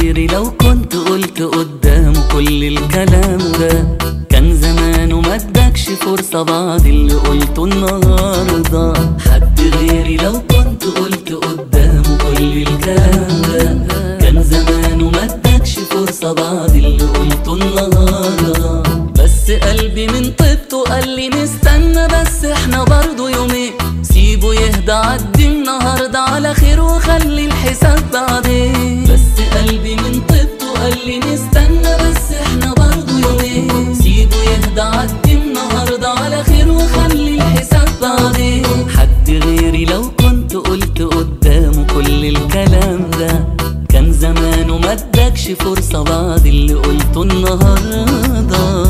غيري لو كنت قلت قدامه كل الكلام ده كان زمانه ما ادكش فرصة بعد اللي قلته النهاردة حد غيري لو كنت قلت قدامه كل الكلام ده كان زمانه ما ادكش فرصة بعد اللي قلته النهاردة بس قلبي من طيبته قال لي نستنى بس احنا برضو يومين سيبه يهدى عدي النهاردة على خير وخلي الحساب بعدين بس قلبي من طيبته قال لي نستنى بس احنا برضو يومين سيبه يهدى عدي النهاردة على خير وخلي الحساب بعدين حد غيري لو كنت قلت قدامه كل الكلام ده كان زمانه ما ادكش فرصة بعد اللي قلته النهارده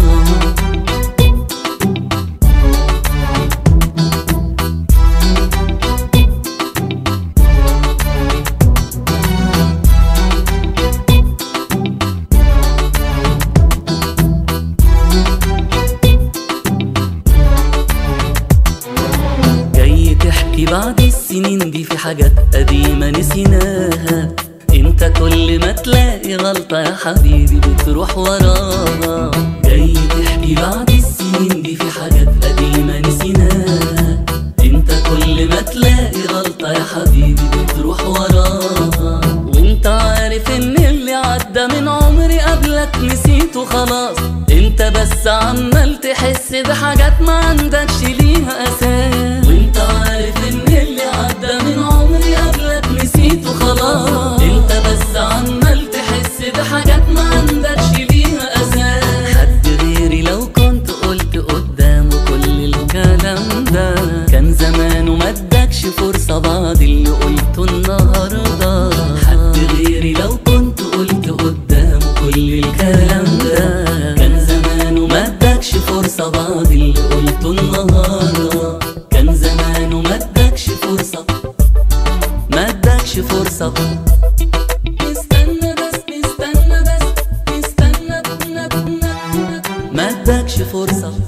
جاي تحكي بعد السنين دي في حاجات قديمة نسيناها انت كل ما تلاقي غلطة يا حبيبي بتروح وراها جاي تحكي بعد السنين دي في حاجات قديمة نسيناها انت كل ما تلاقي غلطة يا حبيبي بتروح وراها وانت عارف ان اللي عدى من عمري قبلك نسيته خلاص انت بس عمال تحس بحاجات ما عندكش ليها اساس وانت عارف ان اللي عدى من عمري قبلك نسيته خلاص انت بس عمال تحس بحاجات ما عندكش ليها اساس حد غيري لو كنت قلت قدامه كل الكلام ده كان زمانه ما ادكش فرصة بعد اللي قلته النهارده حد غيري لو كنت قلت قدامه كل الكلام ده كان زمانه ما ادكش فرصة بعد اللي قلته النهارده كان زمانه ما ادكش فرصة ما ادكش فرصة استنى بس استنى بس استنى ما ادكش فرصة